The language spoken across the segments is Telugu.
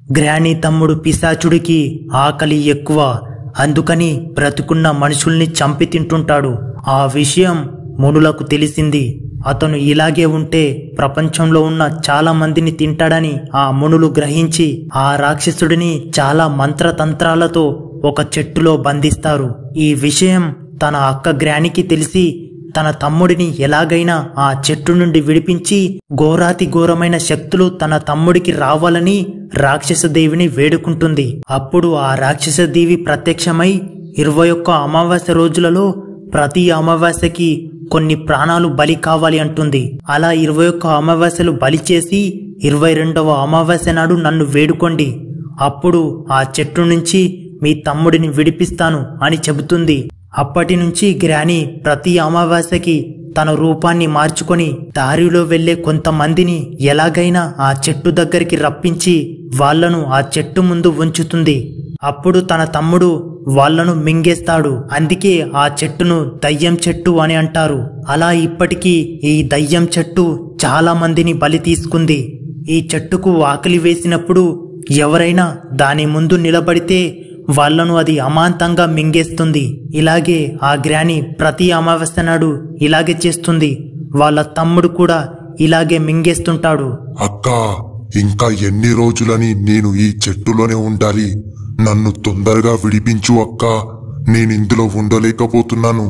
గ్రాని తమ్ముడు పిశాచుడికి ఆకలి ఎక్కువ అందుకని బ్రతుకున్న మనుషుల్ని చంపి తింటుంటాడు ఆ విషయం మునులకు తెలిసింది అతను ఇలాగే ఉంటే ప్రపంచంలో ఉన్న చాలా మందిని తింటాడని ఆ మునులు గ్రహించి ఆ రాక్షసుడిని చాలా మంత్రతంత్రాలతో ఒక చెట్టులో బంధిస్తారు ఈ విషయం తన అక్క గ్రానికి తెలిసి తన తమ్ముడిని ఎలాగైనా ఆ చెట్టు నుండి విడిపించి ఘోరాతి ఘోరమైన శక్తులు తన తమ్ముడికి రావాలని రాక్షసదేవిని వేడుకుంటుంది అప్పుడు ఆ రాక్షసదేవి ప్రత్యక్షమై ఇరవై ఒక్క అమావాస్య రోజులలో ప్రతి అమావాస్యకి కొన్ని ప్రాణాలు బలి కావాలి అంటుంది అలా ఇరవై ఒక్క అమావాస్యలు బలి చేసి ఇరవై రెండవ అమావాస్య నాడు నన్ను వేడుకోండి అప్పుడు ఆ చెట్టు నుంచి మీ తమ్ముడిని విడిపిస్తాను అని చెబుతుంది అప్పటి నుంచి గ్రాని ప్రతి అమావాస్యకి తన రూపాన్ని మార్చుకొని దారిలో వెళ్లే కొంతమందిని ఎలాగైనా ఆ చెట్టు దగ్గరికి రప్పించి వాళ్లను ఆ చెట్టు ముందు ఉంచుతుంది అప్పుడు తన తమ్ముడు వాళ్లను మింగేస్తాడు అందుకే ఆ చెట్టును దయ్యం చెట్టు అని అంటారు అలా ఇప్పటికీ ఈ దయ్యం చెట్టు చాలా మందిని బలి తీసుకుంది ఈ చెట్టుకు ఆకలి వేసినప్పుడు ఎవరైనా దాని ముందు నిలబడితే వాళ్లను అది అమాంతంగా మింగేస్తుంది ఇలాగే ఆ గ్రాని ప్రతి అమావాస్య నాడు ఇలాగే చేస్తుంది వాళ్ళ తమ్ముడు కూడా ఇలాగే మింగేస్తుంటాడు అక్క ఇంకా ఎన్ని రోజులని నేను ఈ చెట్టులోనే ఉండాలి నన్ను తొందరగా విడిపించు అక్క నేనిందులో ఉండలేకపోతున్నాను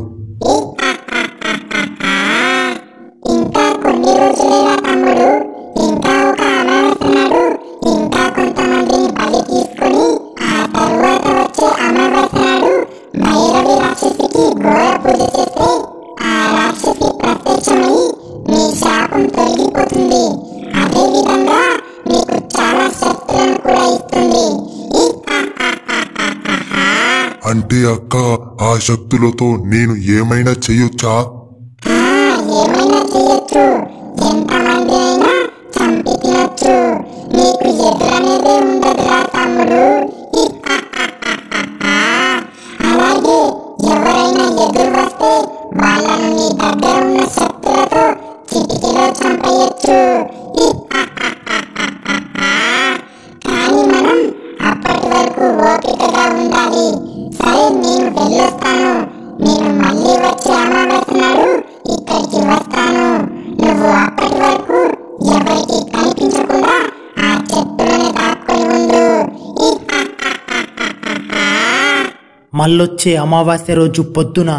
ఇంకా కొన్ని రోజులేనా తమ్ముడు ఇంకా ఒక అమావాస్య నాడు ఇంకా కొంతమందిని బలి తీసుకొని ఆ తరువాత వచ్చే అమావాస్య నాడు భైరవి రాక్షసికి ఘోర పూజ చేస్తే ఆ రాక్షసి ప్రత్యక్షమై మీ శాపం తొలగిపోతుంది అదే విధంగా మీకు చాలా శక్తులను కూడా ఇస్తుంది ఈ అంటే అక్క ఆ శక్తులతో నేను ఏమైనా చెయ్యొచ్చా ఆ, ఏమైనా చేయొచ్చు ఎంతమంది అయినా చంపి తినొచ్చు నీకు ఎదురనేదే ఉండదురా తమ్ముడు ఈ అలాగే ఎవరైనా ఎదురు వస్తే వాళ్ళను నీ దగ్గర ఉన్న శక్తులతో చిటికలో చంపేయచ్చు ఈ కానీ మనం అప్పటి వరకు ఓపికగా ఉండాలి సరే నేను వెళ్ళొస్తాను నేను మళ్ళీ వచ్చే అమావాస్య నాడు ఇక్కడికి వస్తాను నువ్వు అప్పటి వరకు ఎవరికి కనిపించకుండా ఆ చెట్టులోనే దాక్కొని ఉండు ఈ మళ్ళొచ్చే అమావాస్య రోజు పొద్దున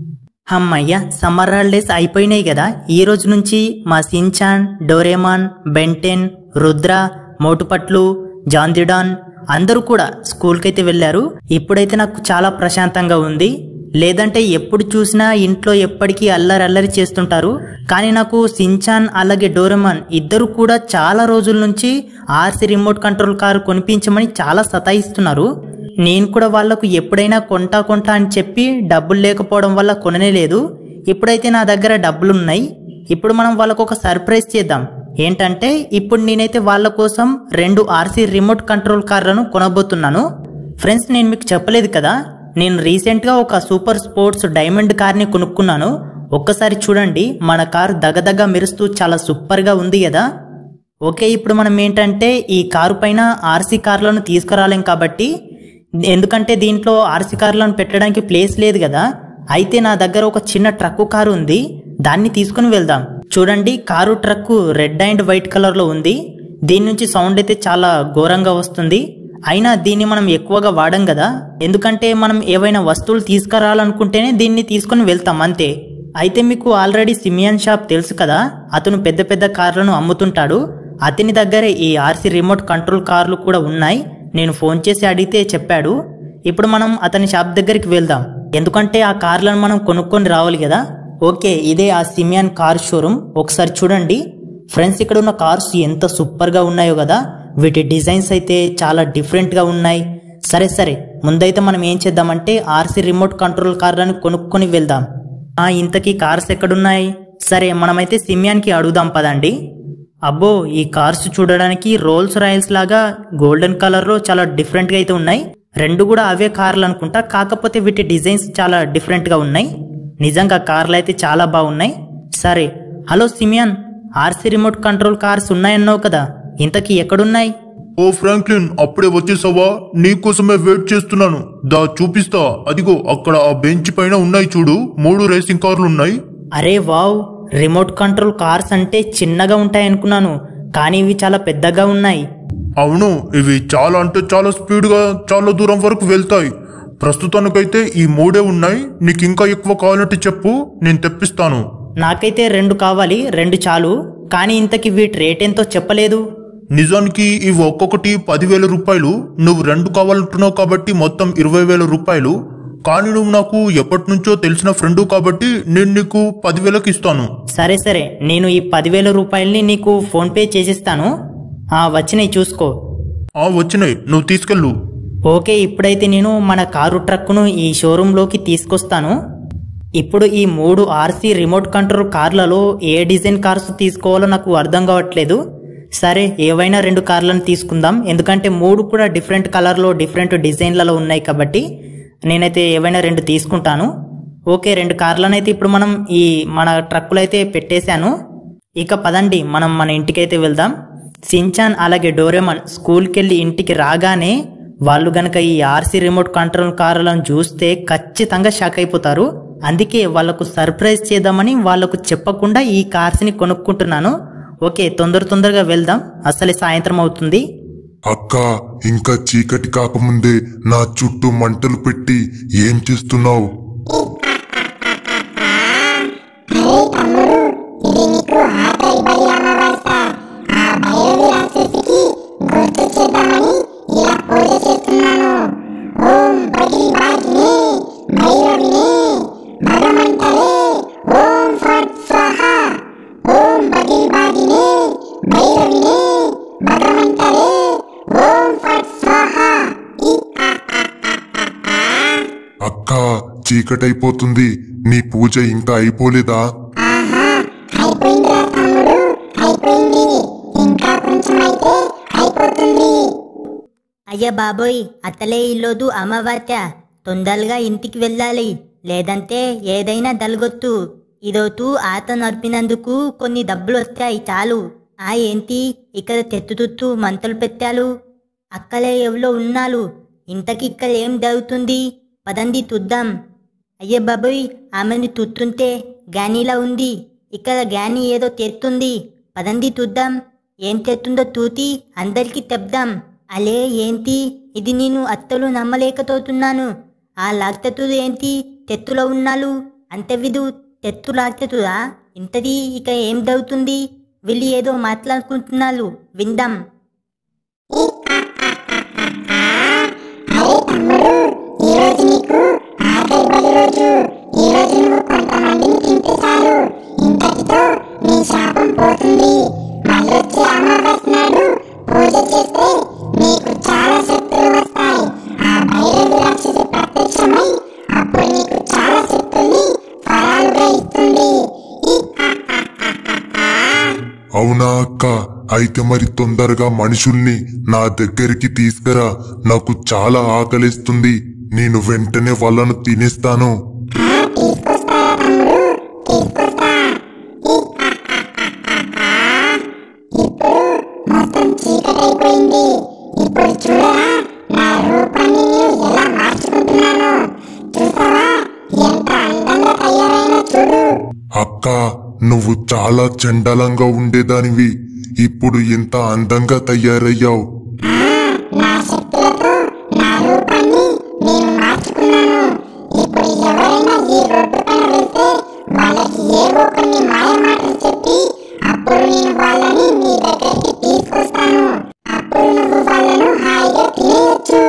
అమ్మయ్య సమ్మర్ హాలిడేస్ అయిపోయినాయి కదా ఈ రోజు నుంచి మా Shinchan Doraemon Ben Ten Rudra Motu Patlu జాందిడాన్ అందరూ కూడా స్కూల్కి అయితే వెళ్ళారు ఇప్పుడైతే నాకు చాలా ప్రశాంతంగా ఉంది లేదంటే ఎప్పుడు చూసినా ఇంట్లో ఎప్పటికీ అల్లరి అల్లరి చేస్తుంటారు కానీ నాకు సించాన్ అలాగే డోరెమాన్ ఇద్దరు కూడా చాలా రోజుల నుంచి ఆర్సీ రిమోట్ కంట్రోల్ కారు కొనిపించమని చాలా సతాయిస్తున్నారు నేను కూడా వాళ్లకు ఎప్పుడైనా కొంటా కొంటా అని చెప్పి డబ్బులు లేకపోవడం వల్ల కొననే లేదు ఇప్పుడైతే నా దగ్గర డబ్బులున్నాయి ఇప్పుడు మనం వాళ్ళకు ఒక సర్ప్రైజ్ చేద్దాం ఏంటంటే ఇప్పుడు నేనైతే వాళ్ళ కోసం రెండు ఆర్సీ రిమోట్ కంట్రోల్ కార్లను కొనబోతున్నాను ఫ్రెండ్స్ నేను మీకు చెప్పలేదు కదా నేను రీసెంట్గా ఒక సూపర్ స్పోర్ట్స్ డైమండ్ కార్ని కొనుక్కున్నాను ఒక్కసారి చూడండి మన కారు దగదగ మెరుస్తూ చాలా సూపర్గా ఉంది కదా ఓకే ఇప్పుడు మనం ఏంటంటే ఈ కారు పైన ఆర్సీ కార్లను తీసుకురాలేం కాబట్టి ఎందుకంటే దీంట్లో ఆర్సీ కార్లను పెట్టడానికి ప్లేస్ లేదు కదా అయితే నా దగ్గర ఒక చిన్న ట్రక్కు కారు ఉంది దాన్ని తీసుకుని వెళ్దాం చూడండి car truck red and white కలర్లో ఉంది దీని నుంచి సౌండ్ అయితే చాలా ఘోరంగా వస్తుంది అయినా దీన్ని మనం ఎక్కువగా వాడం కదా ఎందుకంటే మనం ఏవైనా వస్తువులు తీసుకురావాలనుకుంటేనే దీన్ని తీసుకుని వెళ్తాం అంతే అయితే మీకు ఆల్రెడీ సిమియన్ షాప్ తెలుసు కదా అతను పెద్ద పెద్ద కార్లను అమ్ముతుంటాడు అతని దగ్గర ఈ ఆర్సీ రిమోట్ కంట్రోల్ కార్లు కూడా ఉన్నాయి నేను ఫోన్ చేసి అడిగితే చెప్పాడు ఇప్పుడు మనం అతని షాప్ దగ్గరికి వెళ్దాం ఎందుకంటే ఆ కార్లను మనం కొనుక్కొని రావాలి కదా ఓకే ఇదే ఆ సిమియాన్ కార్ షోరూమ్ ఒకసారి చూడండి ఫ్రెండ్స్ ఇక్కడ ఉన్న కార్స్ ఎంత సూపర్గా ఉన్నాయో కదా వీటి డిజైన్స్ అయితే చాలా డిఫరెంట్గా ఉన్నాయి సరే సరే ముందైతే మనం ఏం చేద్దామంటే ఆర్సీ రిమోట్ కంట్రోల్ కార్లను కొనుక్కొని వెళ్దాం ఆ ఇంతకీ కార్స్ ఎక్కడున్నాయి సరే మనమైతే సిమియాన్కి అడుగుదాం పదండి అబ్బో ఈ కార్స్ చూడడానికి రోల్స్ రాయల్స్ లాగా గోల్డెన్ కలర్లో చాలా డిఫరెంట్గా అయితే ఉన్నాయి రెండు కూడా అవే కార్లు అనుకుంటా కాకపోతే వీటి డిజైన్స్ చాలా డిఫరెంట్గా ఉన్నాయి నిజంగా కార్లు అయితే చాలా బాగున్నాయి సరే హలో సిమియాన్ ఆర్సీ రిమోట్ కంట్రోల్ కార్స్ ఉన్నాయన్నావు కదా ఇంతకీ ఎక్కడున్నాయి ఓ ఫ్రాంక్లిన్ అప్పుడే వచ్చేసావా నీకోసమే వెయిట్ చేస్తున్నాను దా చూపిస్తా అదిగో అక్కడ ఆ బెంచ్ పైన ఉన్నాయి చూడు మూడు రేసింగ్ కార్లు ఉన్నాయి అరే వావ్ రిమోట్ కంట్రోల్ కార్స్ అంటే చిన్నగా ఉంటాయి అనుకున్నాను కానీ ఇవి చాలా పెద్దగా ఉన్నాయి అవును ఇవి చాలా అంటే చాలా స్పీడ్గా చాలా దూరం వరకు వెళ్తాయి ప్రస్తుతానికైతే ఈ మూడే ఉన్నాయి నీకు ఇంకా ఎక్కువ కావాలంటే చెప్పు నేను తెప్పిస్తాను నాకైతే రెండు కావాలి రెండు చాలు కానీ ఇంతకి వీటి రేట్ ఎంతో చెప్పలేదు నిజానికి ఇవి ఒక్కొక్కటి పదివేల రూపాయలు నువ్వు రెండు కావాలంటున్నావు కాబట్టి మొత్తం ఇరవై వేల రూపాయలు కానీ నువ్వు నాకు ఎప్పటి నుంచో తెలిసిన ఫ్రెండు కాబట్టి నేను నీకు పదివేలకు ఇస్తాను సరే సరే నేను ఈ పదివేల రూపాయల్ని నీకు ఫోన్పే చేసిస్తాను ఆ వచ్చినాయి చూసుకో ఆ వచ్చినాయి నువ్వు తీసుకెళ్ళు ఓకే ఇప్పుడైతే నేను మన కారు ట్రక్కును ఈ షోరూంలోకి తీసుకొస్తాను ఇప్పుడు ఈ మూడు ఆర్సీ రిమోట్ కంట్రోల్ కార్లలో ఏ డిజైన్ కార్స్ తీసుకోవాలో నాకు అర్థం కావట్లేదు సరే ఏవైనా రెండు కార్లను తీసుకుందాం ఎందుకంటే మూడు కూడా డిఫరెంట్ కలర్లో డిఫరెంట్ డిజైన్లలో ఉన్నాయి కాబట్టి నేనైతే ఏవైనా రెండు తీసుకుంటాను ఓకే రెండు కార్లను అయితే ఇప్పుడు మనం ఈ మన ట్రక్కులో అయితే పెట్టేశాను ఇక పదండి మనం మన ఇంటికైతే వెళ్దాం సించాన్ అలాగే డోరేమన్ స్కూల్కి వెళ్ళి ఇంటికి రాగానే వాళ్ళు గనక ఈ ఆర్సీ రిమోట్ కంట్రోల్ కార్లను చూస్తే ఖచ్చితంగా షాక్ అయిపోతారు అందుకే వాళ్ళకు సర్ప్రైజ్ చేద్దామని వాళ్ళకు చెప్పకుండా ఈ కార్స్ని కొనుక్కుంటున్నాను ఓకే తొందర తొందరగా వెళ్దాం అసలే సాయంత్రం అవుతుంది అక్క ఇంకా చీకటి కాకముందే నా చుట్టూ మంటలు పెట్టి ఏం చేస్తున్నావు అరే తమ్ముడు ఇది నీకు ఆఖరి బలి అమావాస్య ఆ భైరవి రాక్షసికి గుర్తు చేద్దామని ఇలా పూజ చేస్తున్నాను ఓం బలి బాగిని భైరవిని భగమంతలే ఓం ఫట్ స్వాహ ఓం బలి బాగిని భైరవిని భగమంతలే ఓం ఫట్ స్వాహ ఈ అక్క చీకటైపోతుంది నీ పూజ ఇంకా అయిపోలేదా ఆహా అయిపోయిందిరా తమ్ముడు అయిపోయింది ఇంకా కొంచెం అయితే అయిపోతుంది అయ్య బాబోయ్ అతలే ఇల్లోదు అమ్మవార్య తొందరగా ఇంటికి వెళ్ళాలి లేదంటే ఏదైనా దలగొత్తు ఇదోతూ ఆత నడిపినందుకు కొన్ని డబ్బులు వస్తాయి చాలు ఆ ఏంటి ఇక్కడ తెత్తుతుత్తు మంటలు పెట్టాలు అక్కలే ఎవలో ఉన్నాలు ఇంతకి ఇక్కడ ఏం జరుగుతుంది పదండి చూద్దాం అయ్యే బాబోయ్ ఆమెను తుత్తుంటే గానీలా ఉంది ఇక్కడ గాని ఏదో తెస్తుంది పదండి చూద్దాం ఏం తెస్తుందో తూతి అందరికీ తెప్దాం అలే ఏంటి ఇది నేను అత్తలు నమ్మలేకపోతున్నాను ఆ లాక్తతుడు ఏంటి తెత్తులో ఉన్నాలు అంతే విధు తెత్తు లాక్తతురా ఇంతది ఇక ఏం దవుతుంది వీళ్ళు ఏదో మాట్లాడుకుంటున్నారు విందాం అరే తమ్ముడు ఈ రోజు నీకు ఆఖరి బలి రోజు ఈ రోజు నువ్వు కొంతమందిని తింటే చాలు ఇంతటితో నీ శాపం పోతుంది మళ్ళొచ్చే అమావాస్య నాడు పూజ చేస్తే నీకు చాలా శక్తులు వస్తాయి ఆ భైరవి రాక్షసి ప్రత్యక్షమై అప్పుడు నీకు చాలా శక్తుల్ని వరాలుగా ఇస్తుంది ఈ అవునా అక్క అయితే మరి తొందరగా మనుషుల్ని నా దగ్గరికి తీసుకురా నాకు చాలా ఆకలిస్తుంది నేను వెంటనే వాళ్ళను తినేస్తాను తీసుకొస్తారా తమ్ముడు తీసుకొస్తా ఇప్పుడు మొత్తం చీకటైపోయింది ఇప్పుడు చూడరా నా రూపాన్ని నేను ఎలా మార్చుకుంటున్నాను చూసావా ఎంత అందంగా తయారైనా చూడు అక్క నువ్వు చాలా చండలంగా ఉండేదానివి ఇప్పుడు ఇంత అందంగా తయారయ్యావు నా శక్తులతో నా రూపాన్ని నేను మార్చుకున్నాను ఇప్పుడు ఎవరైనా ఈ రోడ్డు పైన వెళ్తే వాళ్ళకి ఏవో కొన్ని మాయ మాటలు చెప్పి అప్పుడు నేను వాళ్ళని నీ దగ్గరికి తీసుకొస్తాను అప్పుడు నువ్వు వాళ్ళను హాయిగా తినేయచ్చు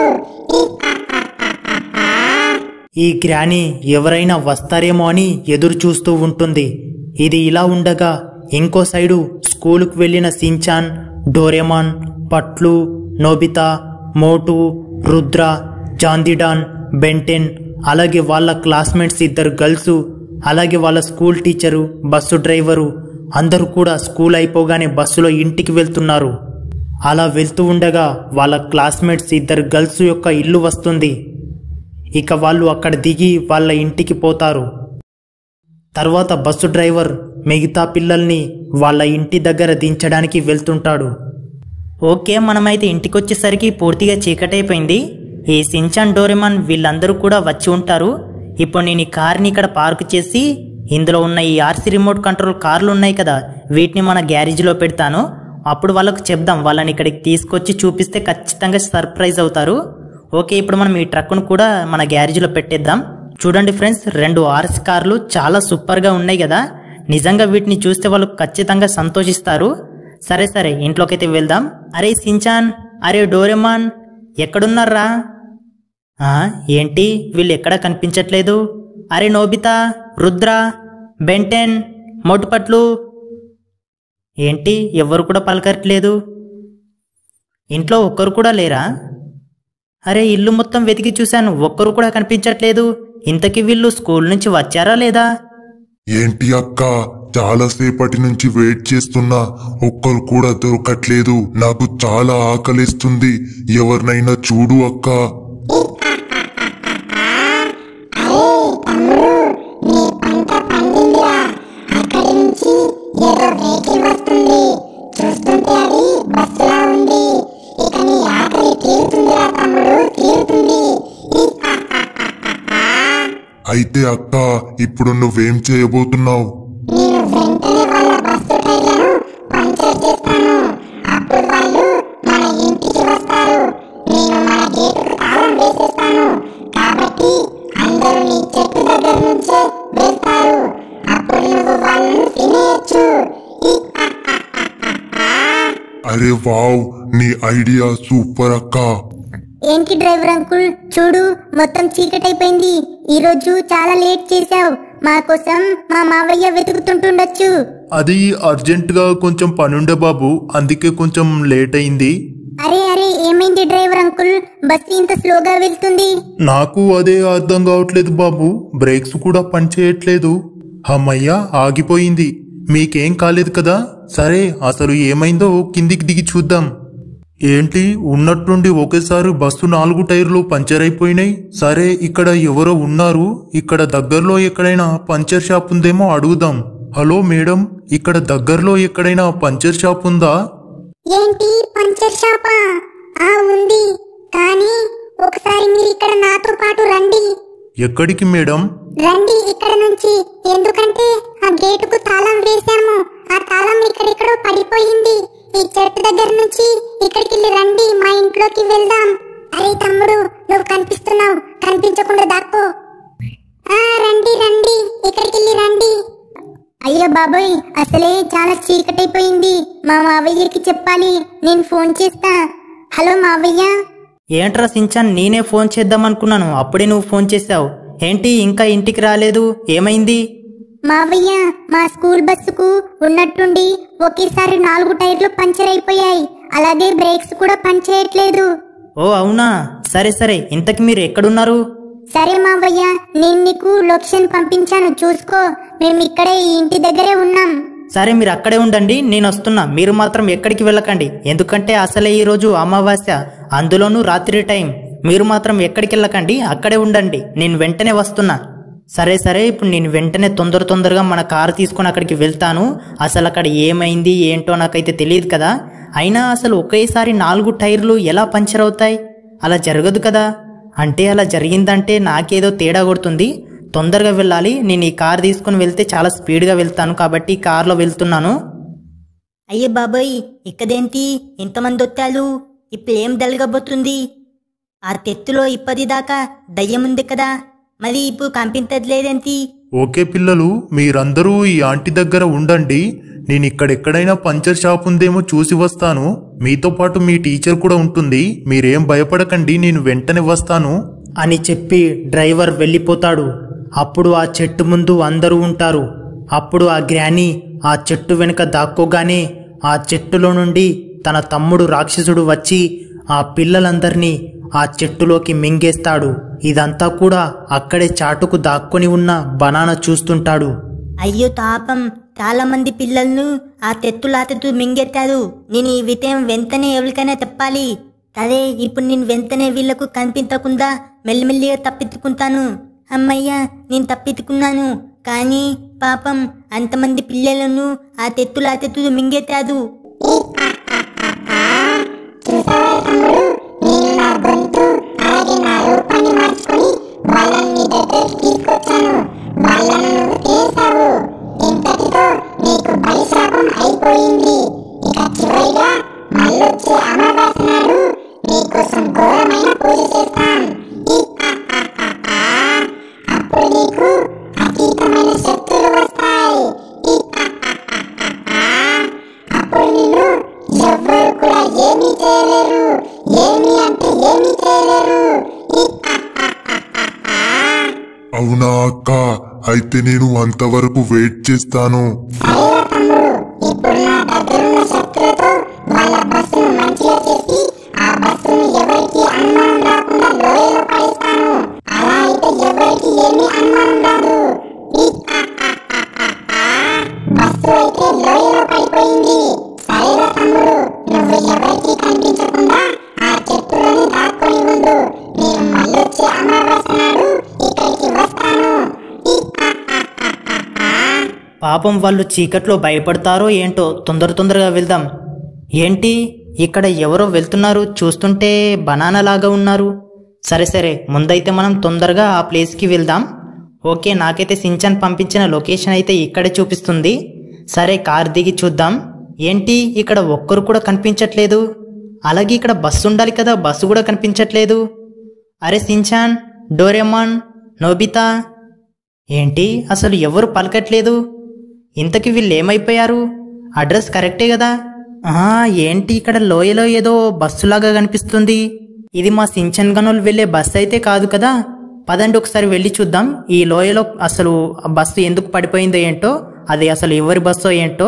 ఈ గ్రాని ఎవరైనా వస్తారేమో అని ఎదురు చూస్తూ ఉంటుంది ఇది ఇలా ఉండగా ఇంకో సైడు స్కూలుకు వెళ్ళిన Shinchan Doraemon Patlu Nobita Motu Rudra జాందిడాన్ బెంటెన్ అలాగే వాళ్ళ క్లాస్మేట్స్ ఇద్దరు గర్ల్స్ అలాగే వాళ్ళ స్కూల్ టీచరు బస్సు డ్రైవరు అందరూ కూడా స్కూల్ అయిపోగానే బస్సులో ఇంటికి వెళ్తున్నారు అలా వెళ్తూ ఉండగా వాళ్ళ క్లాస్మేట్స్ ఇద్దరు గర్ల్స్ యొక్క ఇల్లు వస్తుంది ఇక వాళ్ళు అక్కడ దిగి వాళ్ళ ఇంటికి పోతారు తర్వాత బస్సు డ్రైవర్ మిగతా పిల్లల్ని వాళ్ళ ఇంటి దగ్గర దించడానికి వెళ్తుంటాడు ఓకే మనమైతే ఇంటికి వచ్చేసరికి పూర్తిగా చీకటైపోయింది ఈ సించాన్ డోరెమాన్ వీళ్ళందరూ కూడా వచ్చి ఉంటారు ఇప్పుడు నేను ఈ కార్ని ఇక్కడ పార్క్ చేసి ఇందులో ఉన్న ఈ ఆర్సీ రిమోట్ కంట్రోల్ కార్లు ఉన్నాయి కదా వీటిని మన గ్యారేజ్లో పెడతాను అప్పుడు వాళ్ళకు చెప్దాం వాళ్ళని ఇక్కడికి తీసుకొచ్చి చూపిస్తే ఖచ్చితంగా సర్ప్రైజ్ అవుతారు ఓకే ఇప్పుడు మనం ఈ ట్రక్ను కూడా మన గ్యారేజ్లో పెట్టేద్దాం చూడండి ఫ్రెండ్స్ రెండు ఆర్సీ కార్లు చాలా సూపర్గా ఉన్నాయి కదా నిజంగా వీటిని చూస్తే వాళ్ళు ఖచ్చితంగా సంతోషిస్తారు సరే సరే ఇంట్లోకైతే వెళ్దాం అరే సించాన్ అరే డోరెమాన్ ఎక్కడున్నారా ఆ, ఏంటి వీళ్ళు ఎక్కడా కనిపించట్లేదు అరే నోబితా రుద్ర బెంటెన్ మోటుపట్లు ఏంటి ఎవ్వరు కూడా పలకట్లేదు ఇంట్లో ఒక్కరు కూడా లేరా అరే ఇల్లు మొత్తం వెతికి చూశాను ఒక్కరు కూడా కనిపించట్లేదు ఇంతకీ వీళ్ళు స్కూల్ నుంచి వచ్చారా లేదా ఏంటి అక్క చాలాసేపటి నుంచి వెయిట్ చేస్తున్నా ఒక్కరు కూడా దొరకట్లేదు నాకు చాలా ఆకలిస్తుంది ఎవరినైనా చూడు అక్క నీ పంట పండిందిరా అక్కడి నుంచి ఏదో వెహికల్ వస్తుంది చూస్తుంటే అది బస్సులా ఉంది ఇక నీ ఆకలి తీరుతుందిరా తమ్ముడు తీరుతుంది అయితే అక్క ఇప్పుడు నువ్వేం చేయబోతున్నావు నేను వెంటనే వాళ్ళ బస్సు టైర్లను పంచర్ చేస్తాను అప్పుడు వాళ్ళు మన ఇంటికి వస్తారు నేను మన గేటుకు తాళం వేసేస్తాను కాబట్టి అందరూ నీ చెట్టు దగ్గర నుంచే వెళ్తారు అప్పుడు నువ్వు వాళ్ళను తినేయచ్చు అరే వావ్ నీ ఐడియా సూపర్ అక్క ఏంటి డ్రైవర్ అంకుల్ చూడు మొత్తం చీకటైపోయింది ఈ రోజు చాలా లేట్ చేశావు మా కోసం మా మావయ్య వెతుకుతుంటుండొచ్చు అది అర్జెంటుగా కొంచెం పనుండే బాబు అందుకే కొంచెం లేట్ అయింది అరే అరే ఏమైంది డ్రైవర్ అంకుల్ బస్సు ఇంత స్లోగా వెళ్తుంది నాకు అదే అర్థం కావట్లేదు బాబు బ్రేక్స్ కూడా పనిచేయట్లేదు అమ్మయ్య ఆగిపోయింది మీకేం కాలేదు కదా సరే అసలు ఏమైందో కిందికి దిగి చూద్దాం ఏంటి ఉన్నట్టుండి ఒకేసారి బస్సు నాలుగు టైర్లు పంచర్ అయిపోయినాయి సరే ఇక్కడ ఎవరో ఉన్నారు ఇక్కడ దగ్గరలో ఎక్కడైనా పంచర్ షాప్ ఉందేమో అడుగుదాం హలో మేడం ఇక్కడ దగ్గరలో ఎక్కడైనా పంచర్ షాప్ ఉందా ఏంటి పంచర్ షాపా ఆ ఉంది కానీ ఒకసారి మీరు ఇక్కడ నాతో పాటు రండి ఎక్కడికి మేడం రండి ఇక్కడ నుంచి ఎందుకంటే ఆ గేటుకు తాళం వేశాము ఆ తాళం ఇక్కడెక్కడో పడిపోయింది ఈ చెట్టు దగ్గర నుంచి ఇక్కడికి వెళ్ళి రండి మా ఇంట్లోకి వెళ్దాం అరే తమ్ముడు నువ్వు కనిపిస్తున్నావు కనిపించకుండా దాక్కో ఆ రండి రండి ఇక్కడికి వెళ్ళి రండి అయ్యో బాబోయ్ అసలే చాలా చీకటైపోయింది మా మావయ్యకి చెప్పాలి నేను ఫోన్ చేస్తా హలో మావయ్య ఏంట్రా సించాన్ నేనే ఫోన్ చేద్దాం అనుకున్నాను అప్పుడే నువ్వు ఫోన్ చేశావు ఏంటి ఇంకా ఇంటికి రాలేదు ఏమైంది మావయ్య మా స్కూల్ బస్సుకు ఉన్నట్టుండి ఒకేసారి నాలుగు టైర్లు పంచర్ అయిపోయాయి అలాగే బ్రేక్స్ కూడా పనిచేయట్లేదు ఓ అవునా సరే సరే ఇంతకి మీరు ఎక్కడున్నారు సరే మావయ్య నేను నీకు లొకేషన్ పంపించాను చూసుకో మేము ఇక్కడే ఈ ఇంటి దగ్గరే ఉన్నాం సరే మీరు అక్కడే ఉండండి నేను వస్తున్నా మీరు మాత్రం ఎక్కడికి వెళ్ళకండి ఎందుకంటే అసలే ఈరోజు అమావాస్య అందులోనూ రాత్రి టైం మీరు మాత్రం ఎక్కడికి వెళ్ళకండి అక్కడే ఉండండి నేను వెంటనే వస్తున్నా సరే సరే ఇప్పుడు నేను వెంటనే తొందర తొందరగా మన కారు తీసుకొని అక్కడికి వెళ్తాను అసలు అక్కడ ఏమైంది ఏంటో నాకైతే తెలియదు కదా అయినా అసలు ఒకేసారి నాలుగు టైర్లు ఎలా పంచర్ అవుతాయి అలా జరగదు కదా అంటే అలా జరిగిందంటే నాకేదో తేడా కొడుతుంది తొందరగా వెళ్ళాలి నేను ఈ కార్ తీసుకుని వెళ్తే చాలా స్పీడ్గా వెళ్తాను కాబట్టి ఈ కార్లో వెళ్తున్నాను అయ్యో బాబాయ్ ఇక్కడేంటి ఇంతమంది వచ్చారు ఇప్పుడు ఏం జరగబోతుంది ఆ తెత్తులో ఇప్పటిదాకా దయ్యం ఉంది కదా మరి ఇప్పుడు కనిపించట్లేదేంటి ఓకే పిల్లలు మీరందరూ ఈ ఆంటీ దగ్గర ఉండండి నేను ఇక్కడెక్కడైనా పంచర్ షాప్ ఉందేమో చూసి వస్తాను మీతో పాటు మీ టీచర్ కూడా ఉంటుంది మీరేం భయపడకండి నేను వెంటనే వస్తాను అని చెప్పి డ్రైవర్ వెళ్ళిపోతాడు అప్పుడు ఆ చెట్టు ముందు అందరూ ఉంటారు అప్పుడు ఆ గ్రాని ఆ చెట్టు వెనుక దాక్కోగానే ఆ చెట్టులో నుండి తన తమ్ముడు రాక్షసుడు వచ్చి ఆ పిల్లలందరినీ ఆ చెట్టులోకి మింగేస్తాడు ఇదంతా కూడా అక్కడే చాటుకు దాక్కొని ఉన్న బనానా చూస్తుంటాడు అయ్యో తాపం చాలా మంది పిల్లలను ఆ తెత్తులాతెత్తు మింగెత్తారు నేను ఈ విషయం వెంటనే ఎవరికైనా చెప్పాలి సరే ఇప్పుడు నేను వెంటనే వీళ్లకు కనిపించకుండా మెల్లిమెల్లిగా తప్పించుకుంటాను అమ్మయ్యా నేను తప్పించుకున్నాను కానీ పాపం అంతమంది పిల్లలను ఆ తెత్తులాతెత్తు మింగెత్తారు చూసావా తమ్ముడు నేను నా గొంతు అలాగే నా రూపాన్ని మార్చుకొని వాళ్ళని నీ దగ్గరికి తీసుకొచ్చాను వాళ్ళను నువ్వు తీసావు ఇంతటితో నీకు బలిశాపం అయిపోయింది ఇక చివరిగా మళ్ళొచ్చే అమావాస్య నాడు నీకోసం ఘోరమైన పూజ చేస్తాం అప్పుడు నీకు అతీతమైన శక్తులు వస్తాయి అప్పుడు నిన్ను ఎవ్వరు కూడా ఏమీ చేయలేరు ఏమీ అంటే ఏమీ చేయలేరు అవునా అక్క అయితే నేను అంతవరకు వెయిట్ చేస్తాను సరేరా తమ్ముడు ఇప్పుడు నా దగ్గరున్న శక్తులతో వాళ్ళ బస్సును మంచిగా చేసి ఆ బస్సును ఎవరికి అనుమానం రాకుండా లోయలో పడేస్తాను అలా అయితే ఎవరికి ఏమీ అనుమానం రాదు ఈ బస్సు అయితే లోయలో పడిపోయింది సరేరా తమ్ముడు నువ్వు ఎవరికి కనిపించకుండా ఆ చెట్టులోనే దాక్కొని ఉండు నేను మళ్ళొచ్చే అమావాస్య నాడు ఇక్కడికి వస్తాను ఈ పాపం వాళ్ళు చీకట్లో భయపడతారో ఏంటో తొందర తొందరగా వెళ్దాం ఏంటి ఇక్కడ ఎవరో వెళ్తున్నారు చూస్తుంటే బనానా లాగా ఉన్నారు సరే సరే ముందైతే మనం తొందరగా ఆ ప్లేస్కి వెళ్దాం ఓకే నాకైతే సించాన్ పంపించిన లొకేషన్ అయితే ఇక్కడే చూపిస్తుంది సరే కార్ దిగి చూద్దాం ఏంటి ఇక్కడ ఒక్కరు కూడా కనిపించట్లేదు అలాగే ఇక్కడ బస్సు ఉండాలి కదా బస్సు కూడా కనిపించట్లేదు అరే సించాన్ డోరెమాన్ నోబితా ఏంటి అసలు ఎవరు పలకట్లేదు ఇంతకి వీళ్ళు ఏమైపోయారు అడ్రస్ కరెక్టే కదా ఆహా, ఏంటి ఇక్కడ లోయలో ఏదో బస్సులాగా కనిపిస్తుంది ఇది మా సించన్ గనులు వెళ్ళే బస్సు అయితే కాదు కదా పదండి ఒకసారి వెళ్ళి చూద్దాం ఈ లోయలో అసలు ఆ బస్సు ఎందుకు పడిపోయిందో ఏంటో అది అసలు ఎవరి బస్సో ఏంటో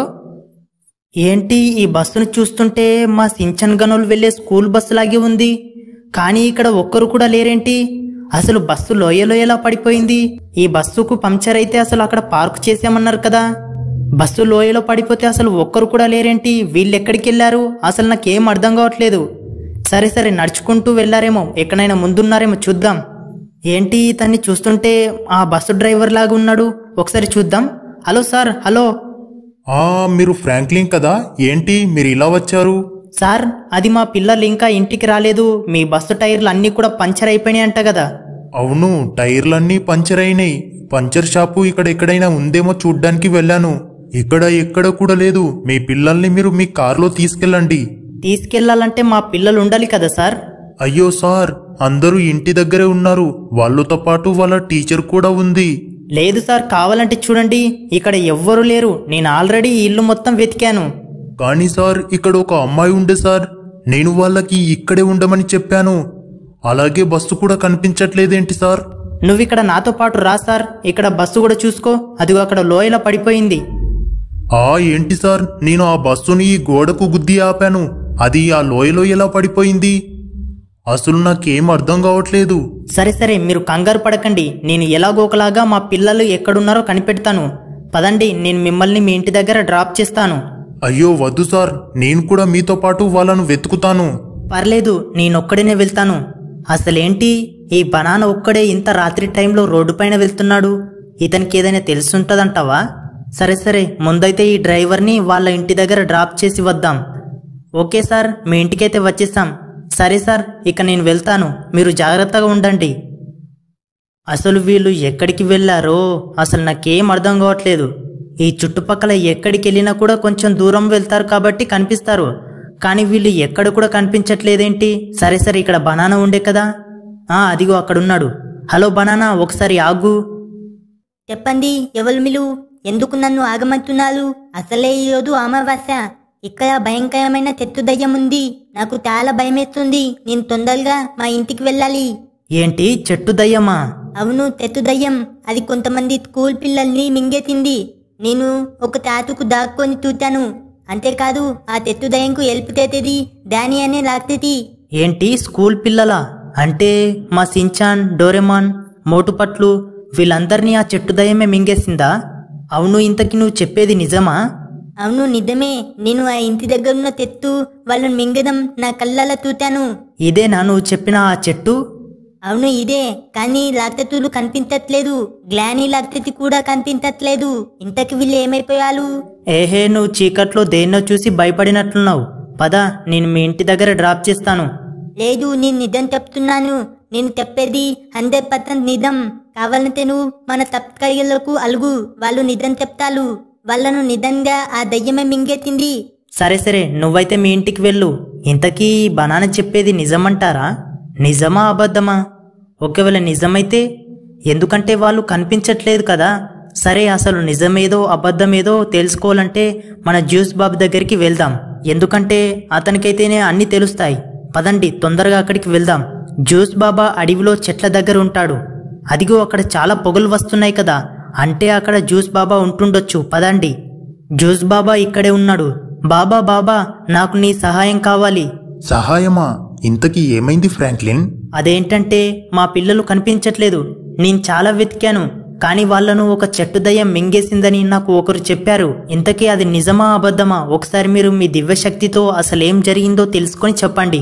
ఏంటి ఈ బస్సును చూస్తుంటే మా సించన్ గనులు వెళ్ళే స్కూల్ బస్సు లాగే ఉంది కానీ ఇక్కడ ఒక్కరు కూడా లేరేంటి అసలు బస్సు లోయలో ఎలా పడిపోయింది ఈ బస్సుకు పంక్చర్ అయితే అసలు అక్కడ పార్క్ చేసామన్నారు కదా బస్సు లోయలో పడిపోతే అసలు ఒక్కరు కూడా లేరేంటి వీళ్ళు ఎక్కడికి వెళ్ళారు అసలు నాకేం అర్థం కావట్లేదు సరే సరే నడుచుకుంటూ వెళ్ళారేమో ఎక్కడైనా ముందున్నారేమో చూద్దాం ఏంటి ఇతన్ని చూస్తుంటే ఆ బస్సు డ్రైవర్ లాగా ఉన్నాడు ఒకసారి చూద్దాం హలో సార్ హలో ఆ మీరు ఫ్రాంక్లిన్ కదా ఏంటి మీరు ఇలా వచ్చారు సార్ అది మా పిల్లలు ఇంకా ఇంటికి రాలేదు మీ బస్సు టైర్లు అన్నీ కూడా పంచర్ అయిపోయినాయి అంట కదా అవును టైర్లన్నీ పంచర్ అయినాయి పంచర్ షాపు ఇక్కడ ఎక్కడైనా ఉందేమో చూడ్డానికి వెళ్ళాను ఇక్కడ ఎక్కడ కూడా లేదు మీ పిల్లల్ని మీరు మీ కారులో తీసుకెళ్ళండి తీసుకెళ్లాలంటే మా పిల్లలు ఉండాలి కదా సార్ అయ్యో సార్ అందరూ ఇంటి దగ్గరే ఉన్నారు వాళ్ళతో పాటు వాళ్ళ టీచర్ కూడా ఉంది లేదు సార్ కావాలంటే చూడండి ఇక్కడ ఎవ్వరూ లేరు నేను ఆల్రెడీ ఈ ఇల్లు మొత్తం వెతికాను కానీ సార్ ఇక్కడ ఒక అమ్మాయి ఉండే సార్ నేను వాళ్ళకి ఇక్కడే ఉండమని చెప్పాను అలాగే బస్సు కూడా కనిపించట్లేదేంటి సార్ నువ్వు ఇక్కడ నాతో పాటు రా సార్ ఇక్కడ బస్సు కూడా చూసుకో అదిగో అక్కడ లోయలో పడిపోయింది ఆ ఏంటి సార్ నేను ఆ బస్సుని ఈ గోడకు గుద్ది ఆపాను అది ఆ లోయలో ఎలా పడిపోయింది అసలు నాకేం అర్థం కావట్లేదు సరే సరే మీరు కంగారు పడకండి నేను ఎలాగోకలాగా మా పిల్లలు ఎక్కడున్నారో కనిపెడతాను పదండి నేను మిమ్మల్ని మీ ఇంటి దగ్గర డ్రాప్ చేస్తాను అయ్యో వద్దు సార్ నేను కూడా మీతో పాటు వాళ్ళను వెతుకుతాను పర్లేదు నేనొక్కడినే వెళ్తాను అసలేంటి ఈ బనానా ఒక్కడే ఇంత రాత్రి టైంలో రోడ్డు పైన వెళ్తున్నాడు ఇతనికి ఏదైనా తెలుసుంటదంటావా సరే సరే ముందైతే ఈ డ్రైవర్ని వాళ్ళ ఇంటి దగ్గర డ్రాప్ చేసి వద్దాం ఓకే సార్ మీ ఇంటికైతే వచ్చేసాం సరే సార్ ఇక నేను వెళ్తాను మీరు జాగ్రత్తగా ఉండండి అసలు వీళ్ళు ఎక్కడికి వెళ్ళారో అసలు నాకేం అర్థం కావట్లేదు ఈ చుట్టుపక్కల ఎక్కడికి వెళ్ళినా కూడా కొంచెం దూరం వెళ్తారు కాబట్టి కనిపిస్తారు కానీ వీళ్ళు ఎక్కడ కూడా కనిపించట్లేదేంటి సరే సరే ఇక్కడ బనానా ఉండే కదా ఆ అదిగో అక్కడున్నాడు హలో బనానా ఒకసారి ఆగు చెప్పండి ఎవరు మీరు ఎందుకు నన్ను ఆగమంటున్నారు అసలే ఈరోజు అమావాస్య ఇక్కడ భయంకరమైన చెట్టు దయ్యం ఉంది నాకు చాలా భయమేస్తుంది నేను తొందరగా మా ఇంటికి వెళ్ళాలి ఏంటి చెట్టు దయ్యమా అవును తెత్తు దయ్యం అది కొంతమంది స్కూల్ పిల్లల్ని మింగేసింది నేను ఒక తాతుకు దాక్కొని చూచాను అంతేకాదు ఆ తెత్తు దయ్యంకు హెల్ప్ చేసేది దాని అనే రాక్షసి ఏంటి స్కూల్ పిల్లలా అంటే మా సించాన్ డోరెమాన్ మోటుపట్లు వీళ్ళందరినీ ఆ చెట్టు దయ్యమే మింగేసిందా అవును ఇంతకి నువ్వు చెప్పేది నిజమా అవును నిజమే నేను ఆ ఇంటి దగ్గర ఉన్న తెత్తు వాళ్ళని మింగడం నా కళ్ళలా చూచాను ఇదేనా నువ్వు చెప్పిన ఆ చెట్టు అవును ఇదే కానీ లాక్తతులు కనిపించట్లేదు గ్లానీ లాక్తతి కూడా కనిపించట్లేదు ఇంతకి వీళ్ళు ఏమైపోయారు ఏహే నువ్వు చీకట్లో దేన్నో చూసి భయపడినట్లున్నావు పద నేను మీ ఇంటి దగ్గర డ్రాప్ చేస్తాను లేదు నేను నిజం చెప్తున్నాను నేను చెప్పేది హండ్రెడ్ పర్సెంట్ నిజం కావాలంటే నువ్వు మన తప్పకయ్యలకు అలుగు వాళ్ళు నిజం చెప్తారు వాళ్ళను నిజంగా ఆ దయ్యమే మింగెత్తింది సరే సరే నువ్వైతే మీ ఇంటికి వెళ్ళు ఇంతకీ ఈ బనానా చెప్పేది నిజమంటారా నిజమా అబద్ధమా ఒకవేళ నిజమైతే ఎందుకంటే వాళ్ళు కనిపించట్లేదు కదా సరే అసలు నిజమేదో అబద్ధమేదో తెలుసుకోవాలంటే మన జ్యూస్ బాబు దగ్గరికి వెళ్దాం ఎందుకంటే అతనికైతేనే అన్నీ తెలుస్తాయి పదండి తొందరగా అక్కడికి వెళ్దాం జ్యూస్ బాబా అడవిలో చెట్ల దగ్గర ఉంటాడు అదిగో అక్కడ చాలా పొగలు వస్తున్నాయి కదా అంటే అక్కడ జ్యూస్ బాబా ఉంటుండొచ్చు పదండి జ్యూస్ బాబా ఇక్కడే ఉన్నాడు బాబా బాబా నాకు నీ సహాయం కావాలి సహాయమా ఇంతకీ ఏమైంది ఫ్రాంక్లిన్ అదేంటంటే మా పిల్లలు కనిపించట్లేదు నేను చాలా వెతికాను కానీ వాళ్ళను ఒక చెట్టు దయ్యం మింగేసిందని నాకు ఒకరు చెప్పారు ఇంతకీ అది నిజమా అబద్ధమా ఒకసారి మీరు మీ దివ్యశక్తితో అసలేం జరిగిందో తెలుసుకొని చెప్పండి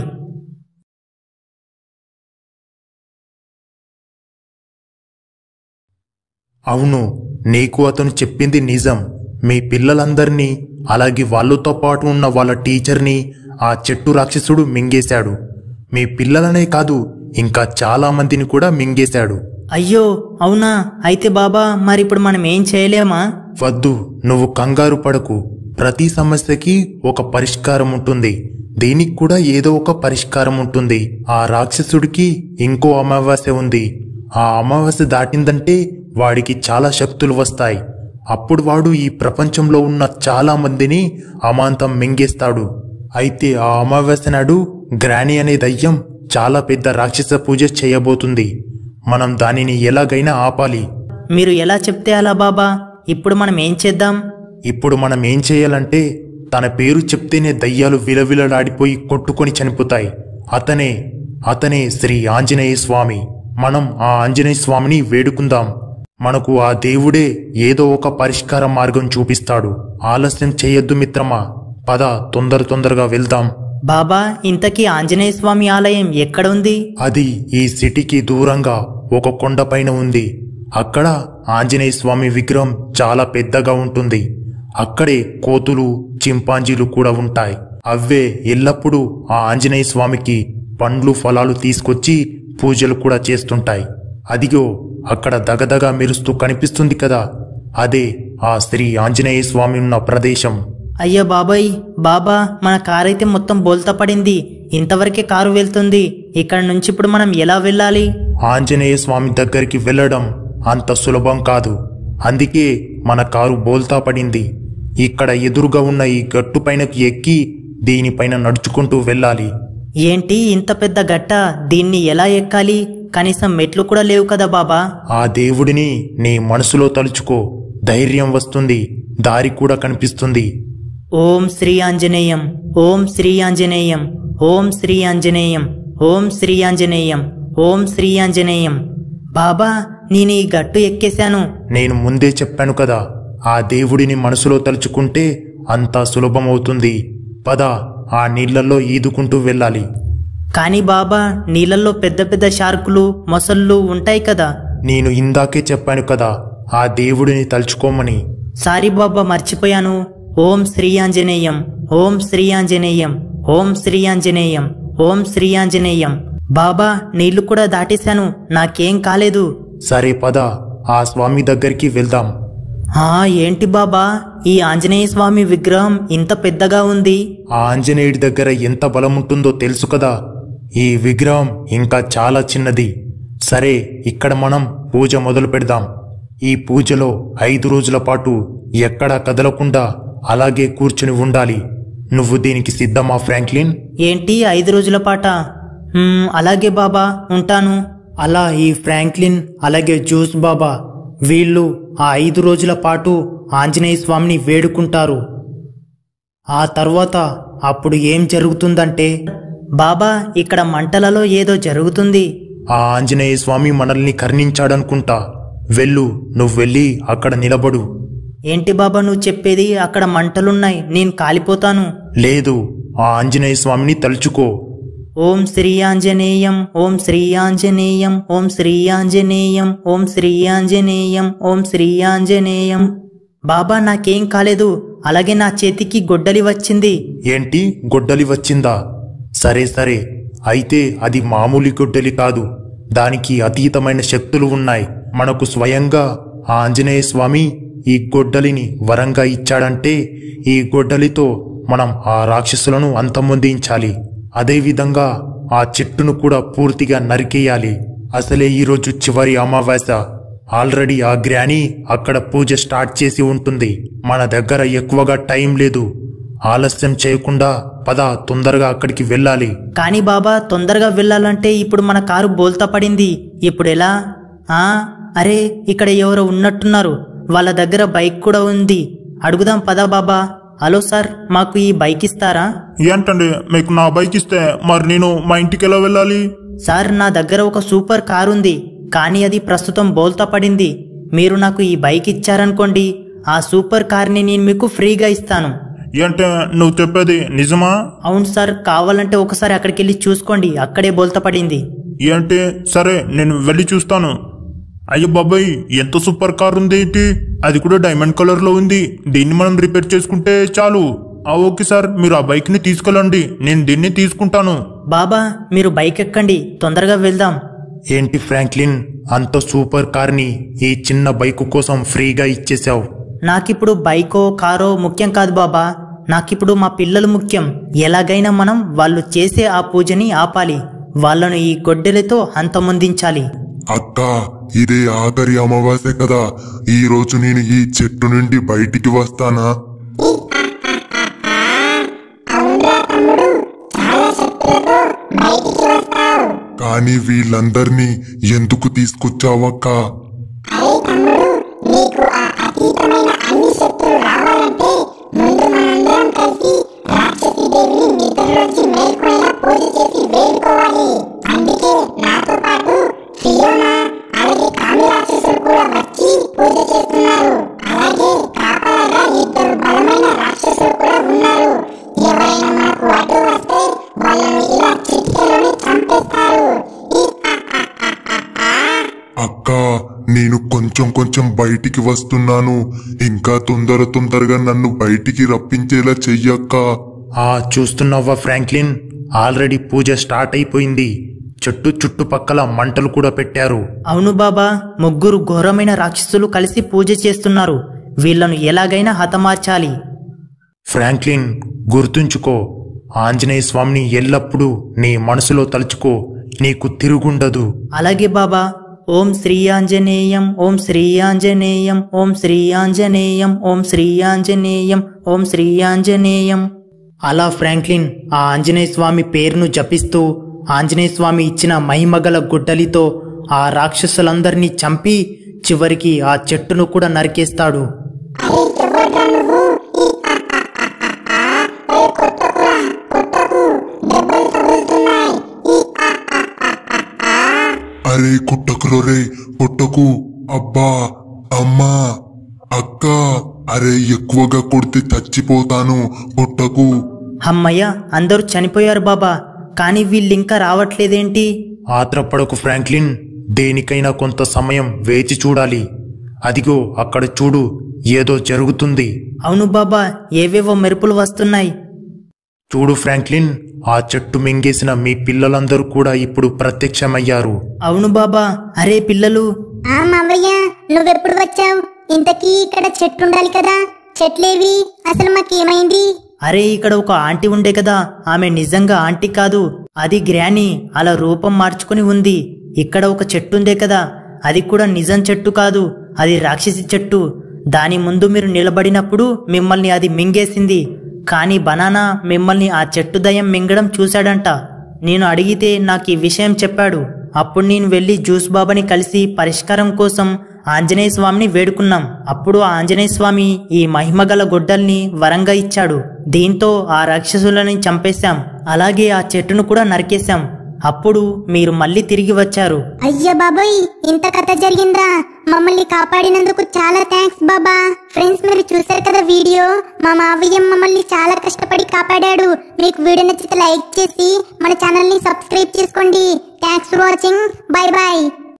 అవును నీకు అతను చెప్పింది నిజం మీ పిల్లలందరినీ అలాగే వాళ్ళతో పాటు ఉన్న వాళ్ళ టీచర్ని ఆ చెట్టు రాక్షసుడు మింగేశాడు మీ పిల్లలనే కాదు ఇంకా చాలా మందిని కూడా మింగేశాడు అయ్యో అవునా అయితే బాబా మరి ఇప్పుడు మనం ఏం చేయలేమా వద్దు నువ్వు కంగారు పడకు ప్రతి సమస్యకి ఒక పరిష్కారం ఉంటుంది దీనికి కూడా ఏదో ఒక పరిష్కారం ఉంటుంది ఆ రాక్షసుడికి ఇంకో అమావాస్య ఉంది ఆ అమావాస్య దాటిందంటే వాడికి చాలా శక్తులు వస్తాయి అప్పుడు వాడు ఈ ప్రపంచంలో ఉన్న చాలా మందిని అమాంతం మింగేస్తాడు అయితే ఆ అమావాస్య నాడు గ్రాని అనే దయ్యం చాలా పెద్ద రాక్షస పూజ చేయబోతుంది మనం దానిని ఎలాగైనా ఆపాలి మీరు ఎలా చెప్తే అలా బాబా ఇప్పుడు మనం ఏం చేద్దాం ఇప్పుడు మనం ఏం చేయాలంటే తన పేరు చెప్తేనే దయ్యాలు విలవిలలాడిపోయి కొట్టుకొని చనిపోతాయి అతనే అతనే శ్రీ ఆంజనేయ స్వామి మనం ఆ ఆంజనేయ స్వామిని వేడుకుందాం మనకు ఆ దేవుడే ఏదో ఒక పరిష్కార మార్గం చూపిస్తాడు ఆలస్యం చేయొద్దు మిత్రమా పద తొందర తొందరగా వెళ్దాం బాబా ఇంతకీ ఆంజనేయ స్వామి ఆలయం ఎక్కడ ఉంది అది ఈ సిటీకి దూరంగా ఒక కొండపైన ఉంది అక్కడ ఆంజనేయ స్వామి విగ్రహం చాలా పెద్దగా ఉంటుంది అక్కడే కోతులు చింపాంజీలు కూడా ఉంటాయి అవే ఎల్లప్పుడూ ఆ ఆంజనేయ స్వామికి పండ్లు ఫలాలు తీసుకొచ్చి పూజలు కూడా చేస్తుంటాయి అదిగో అక్కడ దగదగా మెరుస్తూ కనిపిస్తుంది కదా అదే ఆ శ్రీ ఆంజనేయ స్వామి ఉన్న ప్రదేశం అయ్యో బాబాయ్ బాబా మన కారు అయితే మొత్తం బోల్తా పడింది ఇంతవరకే కారు వెళ్తుంది ఇక్కడ నుంచి ఇప్పుడు మనం ఎలా వెళ్ళాలి ఆంజనేయ స్వామి దగ్గరికి వెళ్ళడం అంత సులభం కాదు అందుకే మన కారు బోల్తా పడింది ఇక్కడ ఎదురుగా ఉన్న ఈ గట్టు పైనకి ఎక్కి దీనిపైన నడుచుకుంటూ వెళ్ళాలి ఏంటి ఇంత పెద్ద గట్ట దీన్ని ఎలా ఎక్కాలి కనీసం మెట్లు కూడా లేవు కదా బాబా ఆ దేవుడిని నీ మనసులో తలుచుకో ధైర్యం వస్తుంది దారి కూడా కనిపిస్తుంది ఓం శ్రీ ఆంజనేయం ఓం శ్రీ ఆంజనేయం ఓం శ్రీ ఆంజనేయం ఓం శ్రీ ఆంజనేయం ఓం శ్రీ ఆంజనేయం బాబా నేను ఈ గట్టు ఎక్కేశాను నేను ముందే చెప్పాను కదా ఆ దేవుడిని మనసులో తలుచుకుంటే అంతా సులభమవుతుంది పద ఆ నీళ్లలో ఈదుకుంటూ వెళ్ళాలి కానీ బాబా నీళ్ళల్లో పెద్ద పెద్ద షార్కులు మొసళ్ళు ఉంటాయి కదా నేను ఇందాకే చెప్పాను కదా ఆ దేవుడిని తలుచుకోమని సారీ బాబా మర్చిపోయాను ఓం శ్రీ ఆంజనేయం ఓం శ్రీ ఆంజనేయం ఓం శ్రీ ఆంజనేయం ఓం శ్రీ ఆంజనేయం బాబా నీళ్లు కూడా దాటేశాను నాకేం కాలేదు సరే పద ఆ స్వామి దగ్గరికి వెళ్దాం ఆ ఏంటి బాబా ఈ ఆంజనేయ స్వామి విగ్రహం ఇంత పెద్దగా ఉంది ఆ ఆంజనేయుడి దగ్గర ఎంత బలం ఉంటుందో తెలుసు కదా ఈ విగ్రహం ఇంకా చాలా చిన్నది సరే ఇక్కడ మనం పూజ మొదలు పెడదాం ఈ పూజలో ఐదు రోజుల పాటు ఎక్కడా కదలకుండా అలాగే కూర్చుని ఉండాలి నువ్వు దీనికి సిద్ధమా ఫ్రాంక్లిన్ ఏంటి ఐదు రోజుల పాట "మ్మ్, అలాగే బాబా ఉంటాను అలా ఈ ఫ్రాంక్లిన్ అలాగే జ్యూస్ బాబా వీళ్ళు ఆ ఐదు రోజుల పాటు ఆంజనేయ స్వామిని వేడుకుంటారు ఆ తర్వాత అప్పుడు ఏం జరుగుతుందంటే బాబా ఇక్కడ మంటలలో ఏదో జరుగుతుంది ఆ ఆంజనేయ స్వామి మనల్ని కరుణించాడనుకుంటా వెళ్ళు నువ్వు వెళ్ళి అక్కడ నిలబడు ఏంటి బాబా నువ్వు చెప్పేది అక్కడ మంటలున్నాయి నేను కాలిపోతాను లేదు ఆ ఆంజనేయ స్వామిని తలుచుకో ఓం శ్రీ ఆంజనేయం ఓం శ్రీ ఆంజనేయం ఓం శ్రీ ఆంజనేయం ఓం శ్రీ ఆంజనేయం ఓం శ్రీ ఆంజనేయం బాబా నాకేం కాలేదు అలాగే నా చేతికి గొడ్డలి వచ్చింది ఏంటి గొడ్డలి వచ్చిందా సరే సరే అయితే అది మామూలు గొడ్డలి కాదు దానికి అతీతమైన శక్తులు ఉన్నాయి మనకు స్వయంగా ఆ ఆంజనేయ స్వామి ఈ గొడ్డలిని వరంగా ఇచ్చాడంటే ఈ గొడ్డలితో మనం ఆ రాక్షసులను అంతమొందించాలి అదేవిధంగా ఆ చెట్టును కూడా పూర్తిగా నరికేయాలి అసలే ఈరోజు చివరి అమావాస్య ఆల్రెడీ ఆ గ్రాని అక్కడ పూజ స్టార్ట్ చేసి ఉంటుంది మన దగ్గర ఎక్కువగా టైం లేదు ఆలస్యం చేయకుండా పద తొందరగా అక్కడికి వెళ్ళాలి కానీ బాబా తొందరగా వెళ్ళాలంటే ఇప్పుడు మన కారు బోల్తా పడింది ఇప్పుడు ఎలా ఆ అరే ఇక్కడ ఎవరో ఉన్నట్టున్నారు వాళ్ళ దగ్గర బైక్ కూడా ఉంది అడుగుదాం పదా బాబా హలో సార్ మాకు ఈ బైక్ ఇస్తారా ఏంటండి మీకు నా బైక్ ఇస్తే మరి నేను మా ఇంటికి ఎలా వెళ్ళాలి సార్ నా దగ్గర ఒక సూపర్ కార్ ఉంది కానీ అది ప్రస్తుతం బోల్తా పడింది మీరు నాకు ఈ బైక్ ఇచ్చారనుకోండి ఆ సూపర్ కార్ని నేను మీకు ఫ్రీగా ఇస్తాను ఏంటే నువ్వు చెప్పేది నిజమా అవును సార్ కావాలంటే ఒకసారి అక్కడికి వెళ్ళి చూసుకోండి అక్కడే బోల్తా పడింది ఏంటి సరే నేను వెళ్ళి చూస్తాను అయ్యో బాబాయ్ ఎంత సూపర్ కార్ ఉంది ఏంటి అది కూడా డైమండ్ కలర్ లో ఉంది దీన్ని మనం రిపేర్ చేసుకుంటే చాలు ఆ ఓకే సార్ మీరు ఆ బైక్ ని తీసుకెళ్ళండి నేను దీన్ని తీసుకుంటాను బాబా మీరు బైక్ ఎక్కండి తొందరగా వెళ్దాం ఏంటి ఫ్రాంక్లిన్ అంత సూపర్ కార్ని ఈ చిన్న బైకు కోసం ఫ్రీగా ఇచ్చేసావు నాకిప్పుడు బైకో కారో ముఖ్యం కాదు బాబా నాకిప్పుడు మా పిల్లలు ముఖ్యం ఎలాగైనా మనం వాళ్ళు చేసే ఆ పూజని ఆపాలి వాళ్ళను ఈ గొడ్డెలతో అంతమొందించాలి అక్క ఇదే ఆఖరి అమావాస్య కదా ఈ రోజు నేను ఈ చెట్టు నుండి బయటికి వస్తానా అవునురా తమ్ముడు చాలా శక్తులతో బయటికి వస్తావు కానీ వీళ్ళందర్నీ ఎందుకు తీసుకొచ్చావక్క అరే తమ్ముడు నీకు ఆ అతీతమైన అన్ని శక్తులు రావాలంటే ముందు మనందరం కలిసి రాక్షసి దేవిని నిద్రలోంచి మేల్కొనేలా పూజ చేసి వేడుకోవాలి అందుకే నాతో పాటు ఫియోనా అలాగే కామి రాక్షసులు కూడా వచ్చి పూజ చేస్తున్నారు అలాగే కాపలాగా ఇద్దరు బలమైన రాక్షసులు కూడా ఉన్నారు ఎవరైనా మనకు అడ్డు వస్తే వాళ్ళని ఇలా చిటికెలోనే చంపేస్తారు ఈ అక్క నేను కొంచెం కొంచెం బయటికి వస్తున్నాను ఇంకా తొందర తొందరగా నన్ను బయటికి రప్పించేలా చెయ్యక్క ఆ చూస్తున్నావా ఫ్రాంక్లిన్ ఆల్రెడీ పూజ స్టార్ట్ అయిపోయింది చుట్టూ చుట్టుపక్కల మంటలు కూడా పెట్టారు అవును బాబా ముగ్గురు ఘోరమైన రాక్షసులు కలిసి పూజ చేస్తున్నారు వీళ్ళను ఎలాగైనా హతమార్చాలి ఫ్రాంక్లిన్ గుర్తుంచుకో ఆంజనేయ స్వామిని ఎల్లప్పుడూ నీ మనసులో తలుచుకో నీకు తిరుగుండదు అలాగే బాబా ఓం శ్రీ ఆంజనేయం ఓం శ్రీ ఆంజనేయం ఓం శ్రీ ఆంజనేయం ఓం శ్రీ ఆంజనేయం ఓం శ్రీ ఆంజనేయం అలా ఫ్రాంక్లిన్ ఆ ఆంజనేయ స్వామి పేరును జపిస్తూ ఆంజనేయ స్వామి ఇచ్చిన మహిమగల గుడ్డలితో ఆ రాక్షసులందరినీ చంపి చివరికి ఆ చెట్టును కూడా నరికేస్తాడు అరే ఎవడ్రా నువ్వు ఈ ఆ ఆ ఆ ఆ ఆ ఏ కొట్టకురా కొట్టకు దెబ్బలు తగులుతున్నాయి ఈ ఆ ఆ ఆ ఆ ఆ అరే కుట్టకులో రే పుట్టకు అబ్బా అమ్మా అక్క అరే ఎక్కువగా కొడితే చచ్చిపోతాను పుట్టకు అమ్మయ్య అందరూ చనిపోయారు బాబా కానీ వీళ్ళింకా రావట్లేదేంటి ఆత్రపడకు ఫ్రాంక్లిన్ దేనికైనా కొంత సమయం వేచి చూడాలి అదిగో అక్కడ చూడు ఏదో జరుగుతుంది అవును బాబా ఏవేవో మెరుపులు వస్తున్నాయి చూడు ఫ్రాంక్లిన్ ఆ చెట్టు మింగేసిన మీ పిల్లలందరూ కూడా ఇప్పుడు ప్రత్యక్షమయ్యారు అవును బాబా అరే పిల్లలు ఆ మావయ్య నువ్వెప్పుడు వచ్చావు ఇంతకీ ఇక్కడ చెట్టు ఉండాలి కదా చెట్లేవి అసలు మాకేమైంది అరే ఇక్కడ ఒక ఆంటీ ఉండే కదా ఆమె నిజంగా ఆంటీ కాదు అది గ్రాని అలా రూపం మార్చుకుని ఉంది ఇక్కడ ఒక చెట్టు ఉందే కదా అది కూడా నిజం చెట్టు కాదు అది రాక్షసి చెట్టు దాని ముందు మీరు నిలబడినప్పుడు మిమ్మల్ని అది మింగేసింది కానీ బనానా మిమ్మల్ని ఆ చెట్టు దయం మింగడం చూశాడంట నేను అడిగితే నాకు ఈ విషయం చెప్పాడు అప్పుడు నేను వెళ్ళి జ్యూస్ బాబాని కలిసి పరిష్కారం కోసం ఆంజనేయ స్వామిని వేడుకున్నాం అప్పుడు ఆ ఆంజనేయ స్వామి ఈ మహిమగల గొడ్డల్ని వరంగా ఇచ్చాడు దీంతో ఆ రాక్షసులని చంపేశాం అలాగే ఆ చెట్టును కూడా నరికేశాం అప్పుడు మీరు మళ్ళీ తిరిగి వచ్చారు అయ్యో బాబోయ్ ఇంత కథ జరిగిందా మమ్మల్ని కాపాడినందుకు చాలా థ్యాంక్స్ బాబా ఫ్రెండ్స్ మీరు చూశారు కదా వీడియో మా మావయ్య మమ్మల్ని చాలా కష్టపడి కాపాడాడు మీకు వీడియో నచ్చితే లైక్ చేసి మన ఛానల్ ని సబ్స్క్రైబ్ చేసుకోండి thanks for watching bye bye